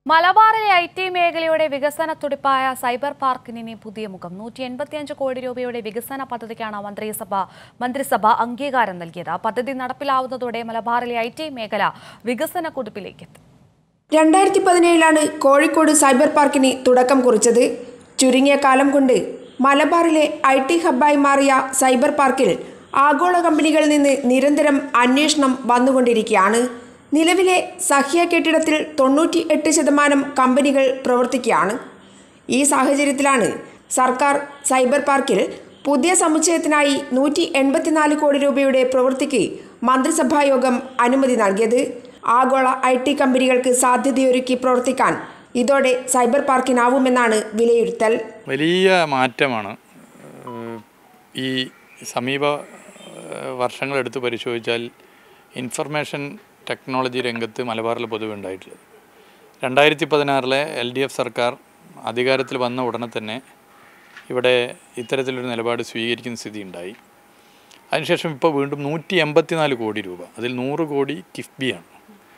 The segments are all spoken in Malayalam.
മലബാറിലെ ഐ ടി മേഖലയുടെ വികസന തുടിപ്പായ സൈബർ പാർക്കിന് ഇനി പുതിയ മുഖം നൂറ്റി എൺപത്തിയഞ്ച് കോടി രൂപയുടെ വികസന പദ്ധതിക്കാണ് മന്ത്രിസഭ മന്ത്രിസഭ അംഗീകാരം നൽകിയത് പദ്ധതി നടപ്പിലാവുന്നതോടെ മലബാറിലെ ഐ ടി മേഖല വികസന കുതിപ്പിലേക്ക് എത്തും രണ്ടായിരത്തി പതിനേഴിലാണ് കോഴിക്കോട് സൈബർ പാർക്കിന് തുടക്കം കുറിച്ചത് ചുരുങ്ങിയ കാലം കൊണ്ട് മലബാറിലെ ഐ ടി ഹബ്ബായി മാറിയ സൈബർ പാർക്കിൽ ആഗോള കമ്പനികളിൽ നിന്ന് നിരന്തരം അന്വേഷണം വന്നുകൊണ്ടിരിക്കുകയാണ് നിലവിലെ സഹ്യ കെട്ടിടത്തിൽ തൊണ്ണൂറ്റി എട്ട് ശതമാനം കമ്പനികൾ പ്രവർത്തിക്കുകയാണ് ഈ സാഹചര്യത്തിലാണ് സർക്കാർ സൈബർ പാർക്കിൽ പുതിയ സമുച്ചയത്തിനായി നൂറ്റി എൺപത്തിനാല് കോടി രൂപയുടെ പ്രവൃത്തിക്ക് മന്ത്രിസഭാ യോഗം അനുമതി നൽകിയത് ആഗോള ഐ ടി കമ്പനികൾക്ക് സാധ്യതയൊരുക്കി പ്രവർത്തിക്കാൻ ഇതോടെ സൈബർ പാർക്കിനാവുമെന്നാണ് വിലയിരുത്തൽ വലിയ മാറ്റമാണ് ഏഹ്, ഈ സമീപ ഏഹ്, വർഷങ്ങളെടുത്ത് പരിശോധിച്ചാൽ ഇൻഫർമേഷൻ ടെക്നോളജി രംഗത്ത് മലബാറിൽ പൊതുവെ ഉണ്ടായിട്ടുള്ളത് രണ്ടായിരത്തി പതിനാറിലെ എൽ ഡി എഫ് സർക്കാർ അധികാരത്തിൽ വന്ന ഉടനെ തന്നെ ഇവിടെ ഇത്തരത്തിലൊരു നിലപാട് സ്വീകരിക്കുന്ന സ്ഥിതി ഉണ്ടായി അതിനുശേഷം ഇപ്പോൾ വീണ്ടും നൂറ്റി എൺപത്തിനാല് കോടി രൂപ അതിൽ നൂറ് കോടി കിഫ്ബിയാണ്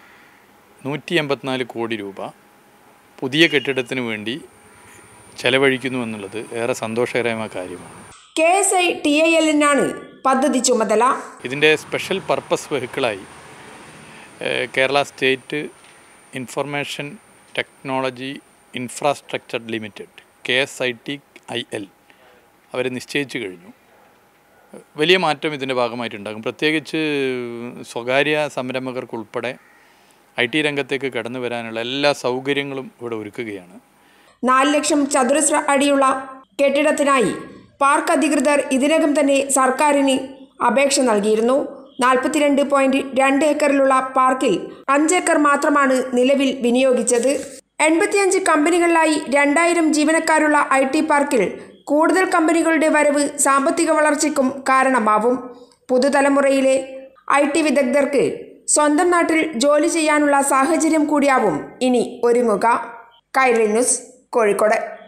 നൂറ്റി എൺപത്തിനാല് കോടി രൂപ പുതിയ കെട്ടിടത്തിന് വേണ്ടി ചെലവഴിക്കുന്നു എന്നുള്ളത് ഏറെ സന്തോഷകരമായ കാര്യമാണ് K S I T I എല്ലിനാണ് പദ്ധതി ചുമതല ഇതിൻ്റെ സ്പെഷ്യൽ പർപ്പസ് വെഹിക്കിളായി ഏഹ്, Kerala state information technology infrastructure limited K S I T I L അവർ നിശ്ചയിച്ചു കഴിഞ്ഞു വലിയ മാറ്റം ഇതിൻ്റെ ഭാഗമായിട്ടുണ്ടാകും പ്രത്യേകിച്ച് സ്വകാര്യ സംരംഭകർക്കുൾപ്പെടെ ഐ ടി രംഗത്തേക്ക് കടന്നു വരാനുള്ള എല്ലാ സൗകര്യങ്ങളും ഇവിടെ ഒരുക്കുകയാണ് നാല് ലക്ഷം ചതുരശ്ര അടിയുള്ള കെട്ടിടത്തിനായി പാർക്ക് അധികൃതർ ഇതിനകം തന്നെ സർക്കാരിന് അപേക്ഷ നൽകിയിരുന്നു നാൽപ്പത്തിരണ്ട് പോയിന്റ് രണ്ട് ഏക്കറിലുള്ള പാർക്കിൽ അഞ്ചേക്കർ മാത്രമാണ് നിലവിൽ വിനിയോഗിച്ചത് എൺപത്തിയഞ്ച് കമ്പനികളിലായി രണ്ടായിരം ജീവനക്കാരുള്ള ഐ ടി പാർക്കിൽ കൂടുതൽ കമ്പനികളുടെ വരവ് സാമ്പത്തിക വളർച്ചയ്ക്കും കാരണമാവും പുതുതലമുറയിലെ ഐ ടി വിദഗ്ധർക്ക് സ്വന്തം നാട്ടിൽ ജോലി ചെയ്യാനുള്ള സാഹചര്യം കൂടിയാവും ഇനി ഒരുങ്ങുക കൈരളി ന്യൂസ് കോഴിക്കോട്